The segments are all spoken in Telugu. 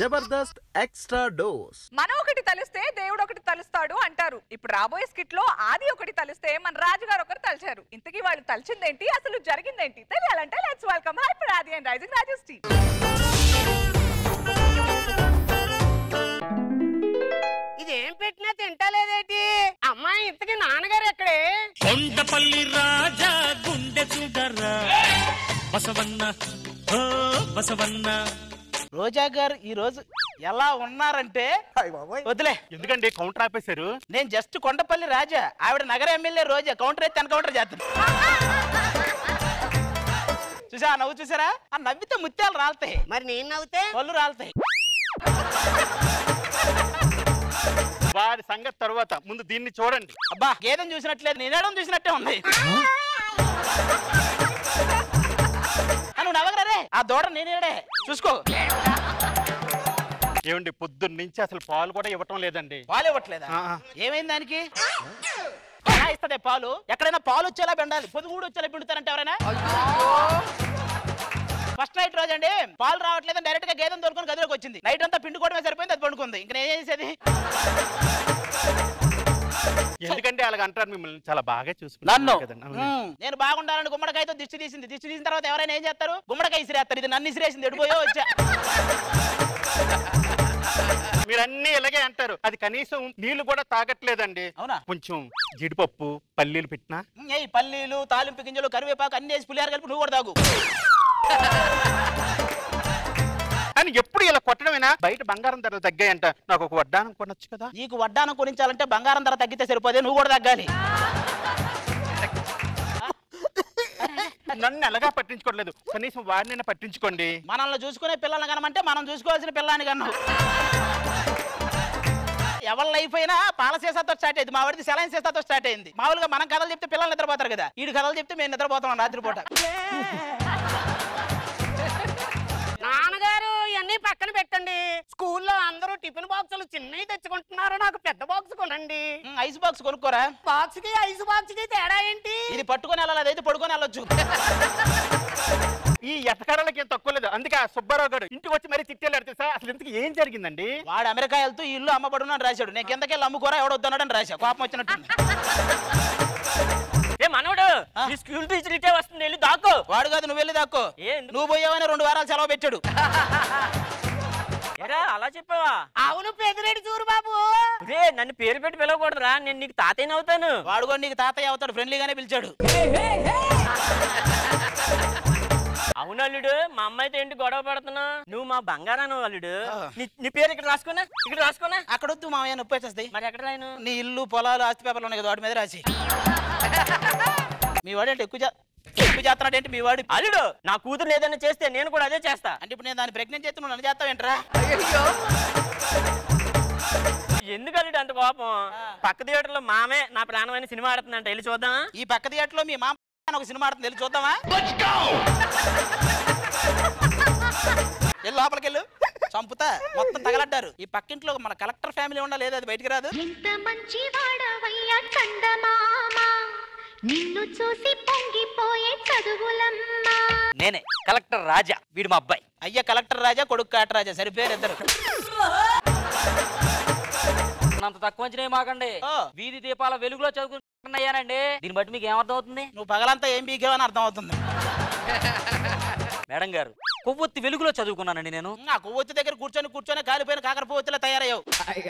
జబర్దస్త్ ఎక్స్ట్రా డోస్ మనం ఒకటి తలిస్తే దేవుడు ఒకటి తలుస్తాడు అంటారు ఇప్పుడు రాబోయే స్కిట్ లో ఆది ఒకటి తలిస్తే మన రాజుగారు ఒకరు తలిచారు ఇంతకీ వాళ్ళు తలిచిందేంటి అసలు జరిగిందేంటి తెలియాలంటే let's welcome hyper Aadi and rising Raju tea ఇదేం పెట్టినా తింటలేదేటి అమ్మాయి ఇంతకీ నాన్నగారు ఎక్కడే కొండపల్లి రాజా గుండె చూడరా బసవన్న ఓ బసవన్న రోజా గారు ఈ రోజు ఎలా ఉన్నారంటే వదిలే ఎందుకండి కౌంటర్ ఆపేశారు నేను జస్ట్ కొండపల్లి రాజా ఆవిడ నగర ఎమ్మెల్యే రోజా కౌంటర్ అయితే కౌంటర్ చేస్తాను చూసా ఆ నవ్వు చూసారా ఆ నవ్వితే ముత్యాలు రాలుతాయి మరి నేను నవ్వుతే పళ్ళు రాలుతాయి వారి సంగతి తర్వాత ముందు దీన్ని చూడండి అబ్బా గేదెని చూసినట్లేదు నేనేడం చూసినట్టే ఉంది ఆ, నువ్వు నవ్వగలరే ఆ దూడ నేనేడే చూసుకో ఏమండి పొద్దున్న నుంచి అసలు పాలు కూడా ఇవ్వటం లేదండి పాలు ఇవ్వట్లేదా ఆ, ఆ. ఏమైంది దానికి ఎలా ఇస్తుంది పాలు ఎక్కడైనా పాలు వచ్చేలా పిండాలి పొదుగు కూడా వచ్చేలా పిండుతారంటే ఎవరైనా ఫస్ట్ నైట్ రోజు అండి పాలు రావట్లేదు డైరెక్ట్ గా గేదెని తోలుకొని గదిలోకి వచ్చింది నైట్ అంతా పిండుకోవడమే సరిపోయింది అది పండుకుంది ఇంకా నేను ఏం చేసేది ఎందుకంటే అలాగ అంటారు మిమ్మల్ని చాలా బాగా నన్ను చూసుకున్నాను కదండి అవును. ఉమ్, నేను బాగుండాలని గుమ్మడికాయతో దిష్టి తీసింది దిష్టి తీసిన తర్వాత ఎవరైనా ఏం చేస్తారు గుమ్మడికాయ ఇసిరేస్తారు ఇది నన్ను ఇసిరేసింది ఎడిపోయో వచ్చా మీరు అన్ని ఇలాగే అంటారు అది కనీసం నీళ్లు కూడా తాగట్లేదండి అవునా? కొంచెం జీడిపప్పు పల్లీలు పెట్టినా ఉమ్, ఏయ్ పల్లీలు తాలింపు గింజలు కరివేపాకు అన్ని వేసి పులిహార కలిపి నువ్వు కూడా తాగు అని ఎప్పుడు ఇలా కొట్టడమేనా బయట బంగారం ధరలు తగ్గాయంట నాకు ఒక వడ్డానం కొనొచ్చు కదా నీకు వడ్డానం కొనించాలంటే బంగారం ధర తగ్గితే సరిపోదే నువ్వు కూడా తగ్గాలి నన్ను ఎలాగా పట్టించుకోవట్లేదు కనీసం వాడినైనా పట్టించుకోండి మనల్ని చూసుకునే పిల్లల్ని కనమంటే మనం చూసుకోవాల్సిన పిల్లాన్ని కన్నావు ఎవరి లైఫ్ అయినా పాల సీసాతో స్టార్ట్ అయింది మా వాడిది సెలైన్ సీసాతో స్టార్ట్ అయింది మామూలుగా మనం కథలు చెప్తే పిల్లలు నిద్రపోతారు కదా ఈ కథలు చెప్తే మేము నిద్రపోతాం రాత్రిపూట నాన్నగారు ఇవన్నీ పక్కన పెట్టండి స్కూల్లో అందరూ టిఫిన్ బాక్సులు చిన్నవి తెచ్చుకుంటున్నారు నాకు పెద్ద బాక్స్ కొనండి ఉమ్, ఐస్ బాక్స్ కొనుక్కోరా బాక్స్ కి ఐస్ బాక్స్ కి తేడా ఏంటి ఇది పట్టుకొని వెళ్ళాలి అదైతే పడుకొని వెళ్ళొచ్చు ఈ ఎటకరాలకి ఏం తక్కువ లేదు అందుకే ఆ సుబ్బారావు గారు ఇంటికి వచ్చి మరీ తిట్టేలాడు తెలుసా అసలు ఇంతకు ఏం జరిగిందండి వాడు అమెరికా వెళ్తూ ఈ ఇల్లు అమ్మబడును అని రాశాడు నేను కిందకెళ్ళి అమ్ముకోరా ఎవడొద్దన్నాడని రాశా కోపం వచ్చినట్టు ఏ మనవడు ఆ? ఈ స్కూల్ టీచర్ ఇటే వస్తుంది వెళ్ళి దాకో వాడు కాదు నువ్వు వెళ్ళి దాక్కో ఏ ఎందుకు? నువ్వు పోయావని రెండు వారాలు సెలవు పెట్టాడు ఎరా అలా చెప్పావా అవును పెదిరెడ్డి చూరు బాబు రే నన్ను పేరు పెట్టి పిలవకూడదురా నేను నీకు తాతయ్య అవుతాను వాడు కూడా నీకు తాతయ్య అవుతాడు ఫ్రెండ్లీగానే పిలిచాడు అవును అల్లుడు మా అమ్మాయితో ఏంటి గొడవ పడుతున్నా నువ్వు మా బంగారాను అల్లుడు ఆ. నీ- నీ పేరు ఇక్కడ రాసుకున్నా ఇక్కడ రాసుకున్నా అక్కడ వద్దు మామయ్య నొప్పి వచ్చేస్తాయి మరి ఎక్కడ రాయను నీ ఇల్లు పొలాలు ఆస్తి పేపర్లు ఉన్నాయి కదా వాటి మీద రాసి మీ వాడు అంటే ఎక్కువ చే- ఎక్కువ చేస్తున్నాడు ఏంటి మీ వాడు అల్లుడు నా కూతురు ఏదైనా చేస్తే నేను కూడా అదే చేస్తా అంటే ఇప్పుడు నేను దాన్ని ప్రెగ్నెంట్ చేస్తే నువ్వు నన్ను చేస్తావేంట్రా ఎందుకు అల్లుడు అంత కోపం పక్క థియేటర్లో మామే నా ప్రాణమైన సినిమా ఆడుతుందంట వెళ్ళి చూద్దామా ఈ పక్క థియేటర్లో మీ మామ అని ఒక సినిమా ఆడుతుంది వెళ్ళి చూద్దామా వెళ్ళి లోపలికి వెళ్ళు చంపుతా మొత్తం తగలడ్డారు ఈ పక్కింట్లో మన కలెక్టర్ ఫ్యామిలీ ఉండాలి లేదు అది బయటికి రాదు ఎంత మంచి వాడవయ్యా చందమామ నిన్ను చూసి పొంగిపోయే చదువులమ్మా నేనే కలెక్టర్ రాజా వీడు మా అబ్బాయి అయ్యా కలెక్టర్ రాజా కొడుకు కాట రాజా సరిపోయారు ఇద్దరు అంత తక్కువ అంచనా మాకండి ఓ. వీధి దీపాల వెలుగులో చదువుకుంటున్నాయానండి దీన్ని బట్టి మీకు ఏమర్థం అవుతుంది నువ్వు పగలంతా ఏం బీకేవని అర్థం అవుతుంది మేడం గారు కొవ్వొత్తి వెలుగులో చదువుకున్నానండి నేను ఆ కొవ్వొత్తి దగ్గర కూర్చొని కూర్చొని కాలిపోయిన కాకర పువ్వొత్తిలా తయారయ్యావు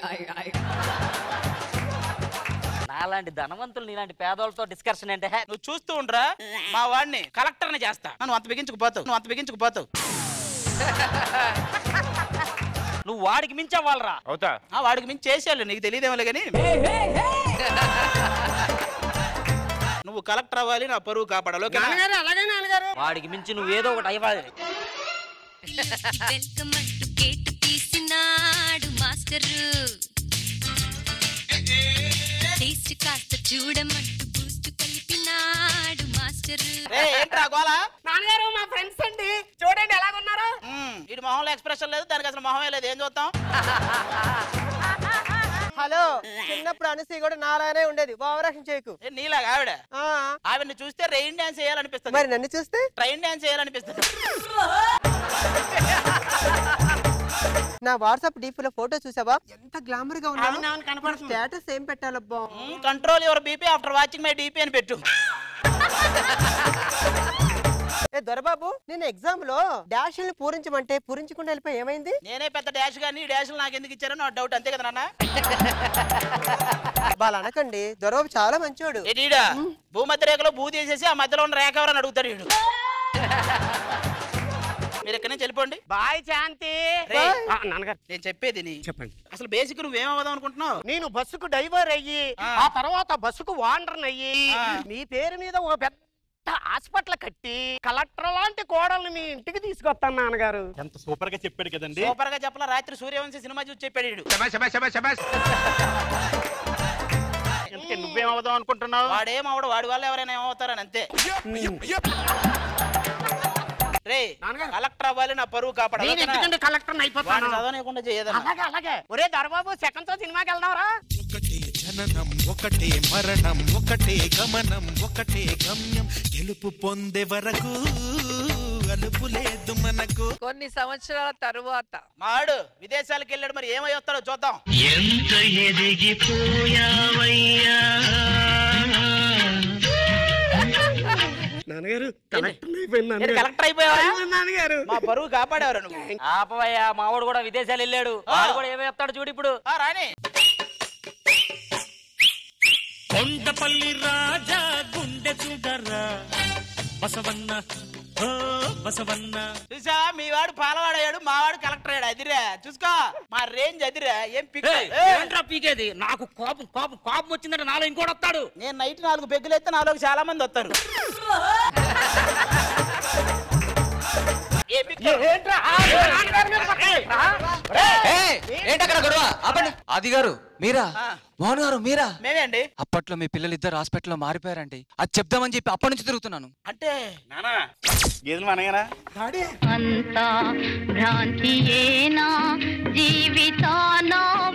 నాలాంటి ధనవంతులు నీలాంటి పేదోళ్ళతో డిస్కషన్ అంటే హే, నువ్వు చూస్తూ ఉండరా మా వాడిని కలెక్టర్ని చేస్తా నువ్వు అంత బిగించుకుపోతావు నువ్వు అంత బిగించుకుపోతావు నువ్వు వాడికి మించవ్వాలరా అవుతా ఆ వాడికి మించి చేసేయాలి నీకు తెలియదేమోలే కానీ నువ్వు కలెక్టర్ అవ్వాలి నా పరువు కాపాడాలి ఓకేనా? నాన్నగారు అలాగే నాన్నగారు వాడికి మించి నువ్వు ఏదో ఒకటి అయ్యాలి వెల్కమ్ అంటూ గేటు తీసినాడు మాస్టరు టేస్ట్ కాస్త చూడమంటూ బూస్ట్ కలిపినాడు మాస్టరు రే ఏంట్రా గోలా నాన్నగారు మా ఫ్రెండ్స్ అండి చూడండి ఎలాగున్నారు ఇటు మొహంలో ఎక్స్ప్రెషన్ లేదు దానికి అసలు మొహమే లేదు ఏం చూస్తాం హలో చిన్నప్పుడు అనసి కూడా నాలానే ఉండేది ఓవరాక్షన్ చేయకు ఏ నీలాగా ఆవిడ ఆ, ఆవిడని చూస్తే రెయిన్ డాన్స్ చేయాలనిపిస్తుంది మరి నన్ను చూస్తే ట్రైన్ డాన్స్ చేయాలనిపిస్తుంది నా వాట్సాప్ డీపీ లో ఫోటో చూసావా ఎంత గ్లామర్ గా ఉన్నాను అవునవును కనపడుతుంది స్టేటస్ ఏం పెట్టాలబ్బా control your BP after watching my DP అని పెట్టు ఏ దొరబాబు నేను ఎగ్జామ్ లో డాష్ ని పూరించమంటే పూరించకుండా వెళ్ళిపోయి ఏమైంది నేనే పెద్ద డాష్ కానీ ఈ డాష్లు నాకు ఎందుకు ఇచ్చారో నా డౌట్ అంతే కదా నాన్న వాళ్ళ అనకండి దొరబాబు చాలా మంచోడు ఎడీడా భూమధ్య రేఖలో భూ తీసేసి ఆ మధ్యలో ఉన్న రేఖ ఎవరని అడుగుతాడు వీడు మీరు ఎక్కడి నుంచి వెళ్ళిపోండి బాయ్ శాంతి రేయ్. ఆ, నాన్నగారు నేను చెప్పేది నీ చెప్పండి అసలు బేసిక్ నువ్వేం అవుదాం అనుకుంటున్నావు నేను బస్సుకు డ్రైవర్ అయ్యి ఆ. ఆ తర్వాత బస్సుకు వాండర్ అయ్యి ఆ. మీ పేరు మీద ఓ పెద్ద హాస్పిటల్ కట్టి కలెక్టర్ లాంటి కోడల్ని మీ ఇంటికి తీసుకొస్తాను నాన్నగారు ఎంత సూపర్ గా చెప్పాడు కదండి సూపర్ గా చెప్పలా రాత్రి సూర్యవంశీ సినిమా చూసి చెప్పాడు వీడు ఎందుకే నువ్వేం అవుదాం అనుకుంటున్నావు వాడేం అవడు వాడి వల్ల ఎవరైనా ఏమవుతారని అంతే రే నాన్నగారు. కలెక్టర్ అవ్వాలి నా పరువు కాపాడాలి నేను ఎందుకంటే కలెక్టర్ అయిపోతాను వాడిని చదవనీయకుండా చేయదన్నా అలాగే అలాగే ఒరే దొరబాబు సెకండ్ తో సినిమాకి వెళ్దాంరా ఒకటే జననం ఒకటే మరణం ఒకటే గమనం ఒకటే గమ్యం గెలుపు పొందే వరకు అలుపు లేదు మనకు కొన్ని సంవత్సరాల తరువాత మాడు విదేశాలకు వెళ్ళాడు మరి ఏమై వస్తాడో చూద్దాం ఎంత ఎదిగిపోయావయ్యా నాన్నగారు కలెక్టర్ అయిపోయింది ఏంటి కలెక్టర్ అయిపోయావా నాన్నగారు మా పరువు కాపాడేవారు నువ్వు ఆపవయ్యా మావాడు కూడా విదేశాలు వెళ్ళాడు వాడు కూడా ఏమో చెప్తాడు చూడు ఇప్పుడు ఆ, రాని కొండపల్లి రాజా గుండె చూడరా బసవన్న ఓ బసవన్న చూసా మీ వాడు పాలవాడయ్యాడు మా వాడు కలెక్టర్ అయ్యాడు అదిరా చూసుకో మా రేంజ్ అదిరా ఏం పిక్ ఏంట్రా పీకేది నాకు కోపం కోపం కోపం వచ్చిందంటే నాలో ఇంకోటి వస్తాడు నేను నైట్ నాలుగు పెగ్గులు ఎత్తే నాలోకి చాలా మంది వస్తారు ఏ పిక్ ఏంటక్కడ గొడవ ఆపండి ఆది గారు మీరా ఆ. మోహన్ గారు మీరా మేమే అండి అప్పట్లో మీ పిల్లలు ఇద్దరు హాస్పిటల్లో మారిపోయారండి అది చెప్దామని చెప్పి అప్పటి నుంచి తిరుగుతున్నాను అంటే నానా గేదెలు మనగనా అంతా భ్రాంతియేనా జీవితానా